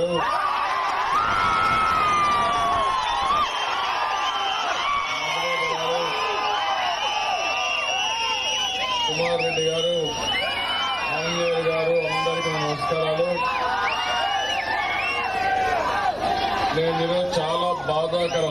గారు కుమార్ రెడ్డి గారు ఆంజనేయులు గారు అందరికీ నా నమస్కారాలు నేను ఈరోజు చాలా బాధాకరం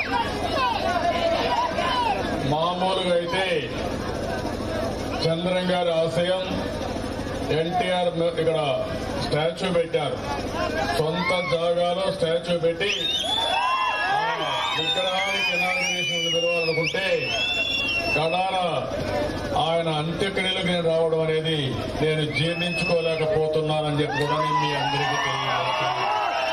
మామూలుగా అయితే చంద్రం గారి ఆశయం ఎన్టీఆర్ ఇక్కడ స్టాచ్యూ పెట్టారు సొంత జాగాలో స్టాచ్యూ పెట్టి ఆ విగ్రహానికి ఇనాగ్రేషన్ పిలవాలనుకుంటే కడాన ఆయన అంత్యక్రియలకు నేను రావడం అనేది నేను జీర్ణించుకోలేకపోతున్నానని చెప్పి కూడా నేను మీ అందరికీ తెలియజేస్తున్నాను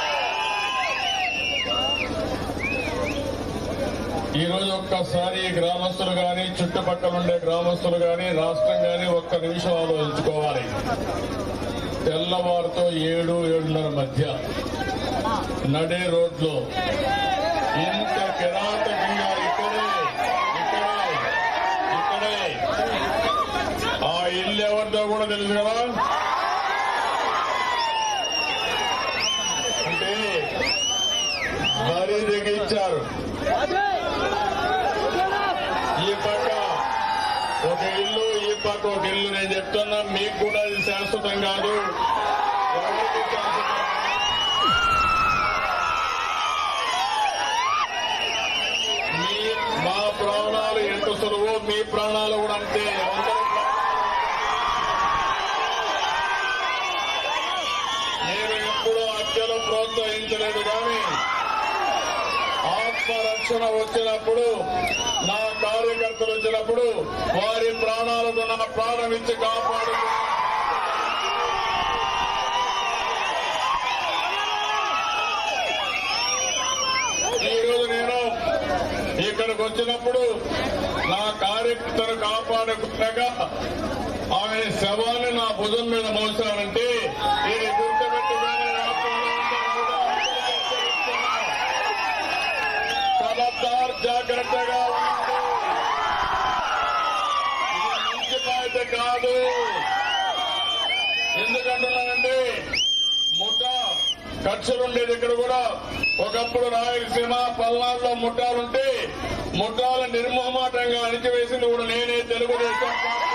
ఈ రోజు ఒక్కసారి ఈ గ్రామస్తులు గాని చుట్టుపక్కల ఉండే గ్రామస్తులు గాని రాష్ట్రం గాని ఒక్క నిమిషం ఆలోచించుకోవాలి తెల్లవారుతో ఏడు ఏడున్నర మధ్య నడే రోడ్లో ఇంత కిరాతకంగా ఇక్కడే ఇక్కడే ఇక్కడే ఆ ఇల్లు ఎవరిదో కూడా తెలుసు కదా అంటే మరీ దిగిచ్చారు ఈ పక్క ఒక ఇల్లు ఈ పక్క ఒక ఇల్లు నేను చెప్తున్నా మీకు కూడా ఇది శాశ్వతం కాదు ఎవరికి శాశ్వతం మీ మా ప్రాణాలు ఎంత సులువు మీ ప్రాణాలు కూడా అంతే అందరూ నేను ఎప్పుడూ హత్యలు ప్రోత్సహించలేదు కానీ ఆత్మరక్షణ వచ్చినప్పుడు నా కార్యకర్తలు వచ్చినప్పుడు వారి ప్రాణాలకు నా ప్రాణం ఇచ్చి కాపాడు ఈ రోజు నేను ఇక్కడికి వచ్చినప్పుడు నా కార్యకర్తను కాపాడుకున్నాక ఆమె శవాన్ని నా భుజం మీద మోసానంటే ఇది గుర్తుపెట్టుకొని రాష్ట్రంలో ఉండే కూడా ఖబర్దార్ జాగ్రత్తగా ఉండు ఇది మంచి బాధ్యత కాదు ఎందుకంటున్నానంటే ముఠ ఖర్చులుండేది ఇక్కడ కూడా ఒకప్పుడు రాయలసీమ పల్నాడులో ముఠాలుంటే ముఠాల నిర్మోహమాటంగా అణిచివేసింది కూడా నేనే తెలుగుదేశం పార్టీ.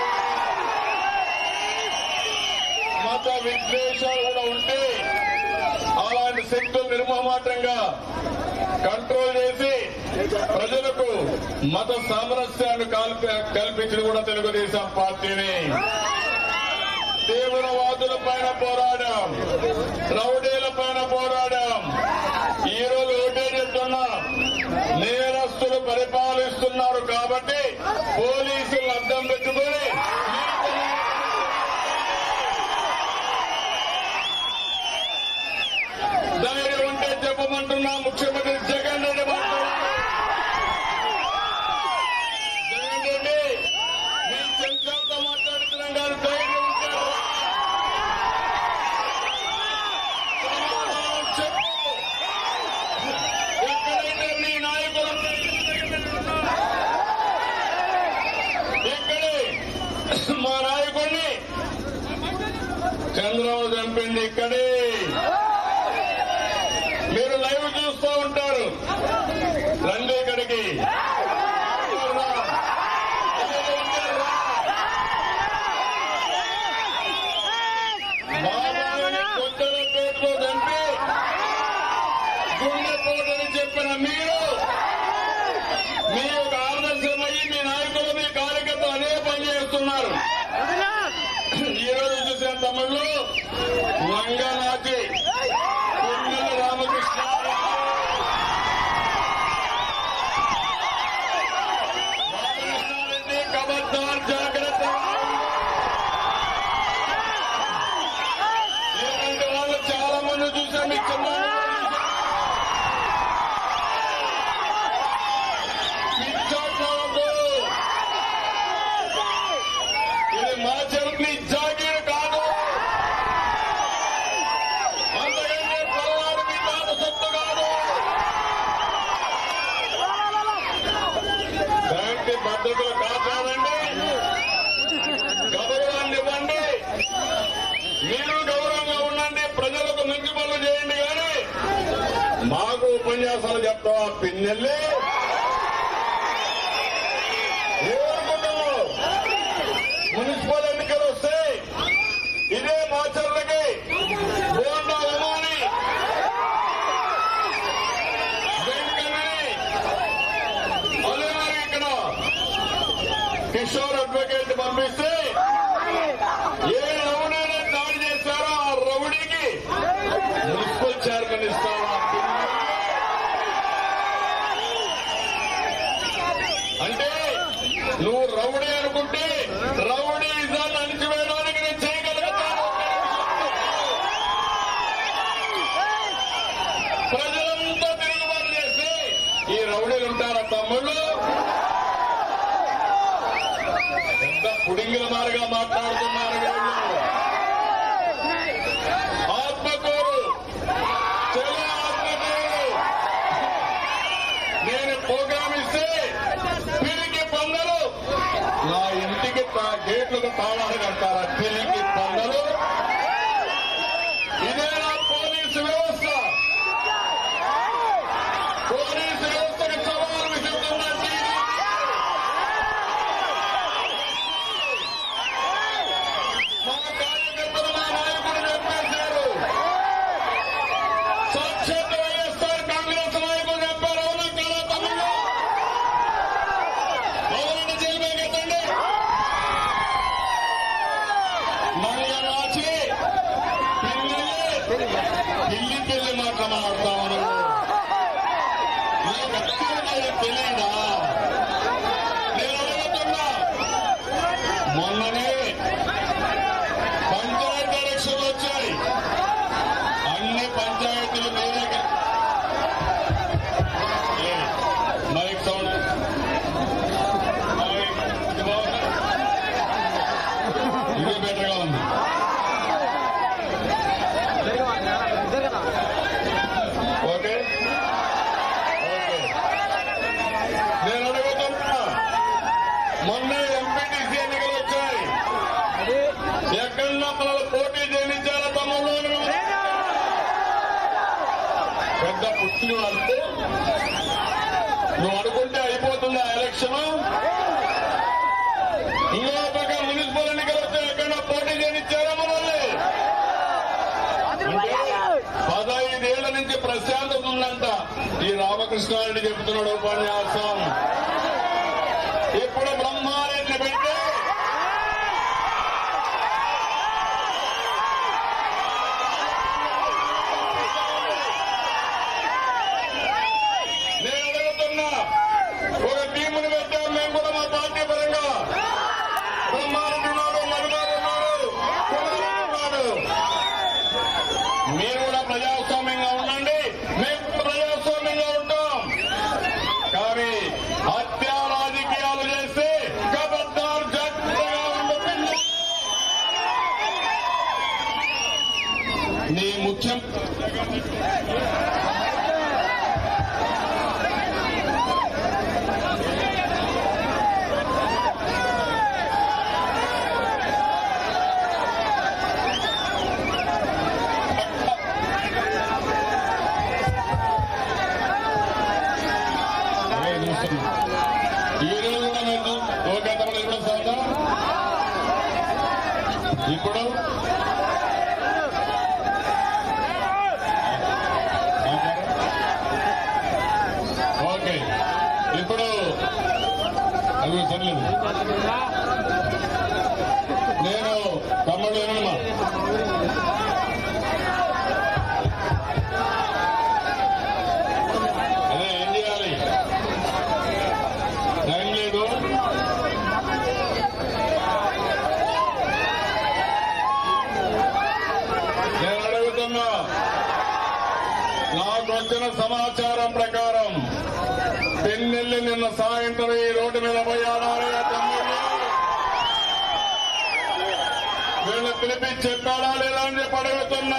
మత విద్వేషాలు కూడా ఉంటే అలాంటి శక్తులు నిర్మోహమాటంగా కంట్రోల్ చేసి ప్రజలకు మత సామరస్యాన్ని కల్పి- కల్పించింది కూడా తెలుగుదేశం పార్టీని తీవ్రవాదుల పైన పోరాడాం రౌడీల పైన పోరాడాం ఈ రోజు ఒకటే చెప్తున్నా నేరస్తులు పరిపాలిస్తున్నారు కాబట్టి పోలీసులు అద్దం పెట్టుకొని ధైర్యం ఉంటే చెప్పమంటున్నా ముఖ్యమంత్రి జగన్ రెడ్డి మాట్లాడుతున్నా. జగన్ రెడ్డి మీ చెంచాలతో మాట్లాడుతున్నాం గారు ధైర్యం ఉంటే సమాధానం చెప్పు ఎక్కడైతే మీ నాయకులు ఇక్కడే మా నాయకుడిని చంద్రబాబు చంపింది ఇక్కడే మీరు లైవ్ చూస్తూ ఉంటారు రండి ఇక్కడికి బాబాని కొత్తల పేరుతో చంపి గుండెపోటని చెప్పిన మీరు మీ యొక్క ఆదర్శమయ్యి మీ నాయకులు మీ కార్యకర్తలు అదే పని చేస్తున్నారు ఈ రోజు చూసిన తమిళ్లో లంగనాచి కుండల రామకృష్ణ రామకృష్ణారెడ్డి కబద్దార్ జాగ్రత్త ఇలాంటి వాళ్ళు చాలా మంది చూసాం మీ చిన్న ఉపన్యాసాలు చెప్తావా పిన్నెల్లి ఏమనుకుంటున్నావు మున్సిపల్ ఎన్నికలు వస్తే ఇదే మాచర్లకి బోండా ఉమాని వెంకన్నని అల్లెవారి ఇక్కడ కిషోర్ అడ్వకేట్ పంపిస్తే ఏ రౌడీని దాడి చేశారో ఆ రౌడీకి మున్సిపల్ చైర్మన్ ఇస్తారా అంటే నువ్వు రౌడీ అనుకుంటే రౌడీ ఇజాన్ని అణిచివేయడానికి నేను చేయగలుగుతాను ప్రజలంతా తిరుగుబాటు చేస్తే ఈ రౌడీలు ఉంటారా తమ్ముళ్ళు ఎంత పుడింగిల మారుగా మాట్లాడుతున్నారు వీళ్ళు. ఆత్మకూరు చెల ఆత్మకూరు నేను ప్రోగ్రామ్ ఇస్తే పిరికి పందలు నా ఇంటికి తా గేట్లకు తాళాలు కడతారా పిరికి పందలు ఇదే నా పోలీసు వ్యవస్థ పోలీసు వ్యవస్థకు సవాలు విసురుతున్నట్టు మా కార్యకర్తలు మా నాయకుడు చెప్పేశారు సాక్షాత్ వైఎస్ఆర్ కాంగ్రెస్ నాయకులు చెప్పారు అవునా కదా తమ్ముళ్ళు ఎవరిని జైలు కట్టండి మంగళాచి పిల్లి పిల్లి పిల్లి మాట మాట్లాడతాము నీకు అక్షరాలు తెలియదా నేను అడుగుతున్నా మొన్ననే పంచాయతీ ఎలక్షన్లు వచ్చాయి అన్ని పంచాయతీలు మీరే గె- ఏ, మైక్ సౌండ్ మైక్, ఇది బాగుందా? ఇది బెటర్గా ఉంది ఓకే ఓకే నేను అడుగుతున్నా మొన్న ఎంపీటీసీ ఎన్నికలు వచ్చాయి ఎక్కడన్నా మనల్ని పోటీ చేయించారా తమ్ముళ్ళు అని పెద్ద పుట్టిన అంటే నువ్వు అనుకుంటే అయిపోతుంది ఆ ఎలక్షన్ ఇంకో పక్క మున్సిపల్ ఎన్నికలు వస్తే ఎక్కడన్నా పోటీ చేయించారా మనల్ని అంటే పదహైదేళ్ల నుంచి ప్రశాంతత ఉందంట ఈ రామకృష్ణారెడ్డి చెబుతున్నాడు ఉపన్యాసం ఇప్పుడు బ్రహ్మారెడ్డి పెట్టి నేను అడుగుతున్నా ఒక టీమును పెట్టాం మేము కూడా మా పార్టీ పరంగా బ్రహ్మారెడ్డి ఉన్నాడు మధుబాబు ఉన్నాడు కుమార్ ఉన్నాడు మీరు కూడా ప్రజాస్వామ్యంగా ఉండండి మేము కూడా ప్రజాస్వామ్యంగా ఉంటాం కానీ హత్య రాజకీయాలు చేస్తే కబద్దారు జాగ్రత్తగా ఉంటుంది నీ ముఖ్యం ఈ రోజు కూడా మేము ఓకే తమ్ముడు ఇప్పుడు వస్తుందా ఇప్పుడు ఓకే ఇప్పుడు అది సర్లేదు నేను తమ్ముడు ఏమమ్మా అదే ఏం చేయాలి టైం లేదు నేను అడుగుతున్నా నాకు వచ్చిన సమాచారం ప్రకారం పెన్నెల్లి నిన్న సాయంత్రం ఈ రోడ్డు మీద పోయాడారే తమ్ముళ్ళు వీళ్ళు పిలిపించి చెప్పాడా లేదా అని చెప్పి అడుగుతున్నా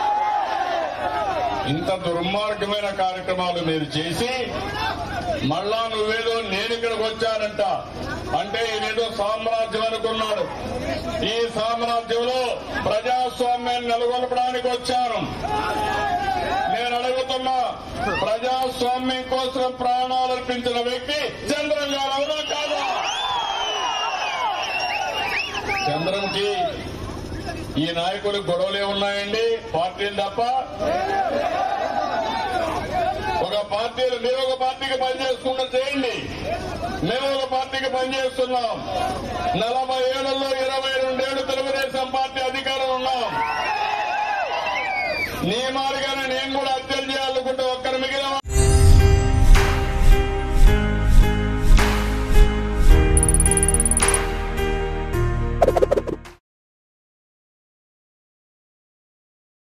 ఇంత దుర్మార్గమైన కార్యక్రమాలు మీరు చేసి మళ్ళా నువ్వేదో నేను ఇక్కడికి వచ్చానంట అంటే ఇదేదో సామ్రాజ్యం అనుకున్నాడు ఈ సామ్రాజ్యంలో ప్రజాస్వామ్యాన్ని నెలకొల్పడానికి వచ్చాను నేను అడుగుతున్నా అడుగుతున్నా ప్రజాస్వామ్యం కోసం ప్రాణాలు అర్పించిన వ్యక్తి చంద్రం గారు అవునా కాదా చంద్రంకి ఈ నాయకులు గొడవలే ఉన్నాయండి పార్టీలు తప్ప ఒక పార్టీలు మీరు ఒక పార్టీకి పనిచేసుకుంటూ చేయండి మేము ఒక పార్టీకి పనిచేస్తున్నాం నలభై ఏళ్లలో ఇరవై రెండేళ్లు తెలుగుదేశం పార్టీ అధికారం ఉన్నాం నీ మాదిరిగానే నేను కూడా హత్యలు చేయాలనుకుంటే ఒక్కరు మిగిలిన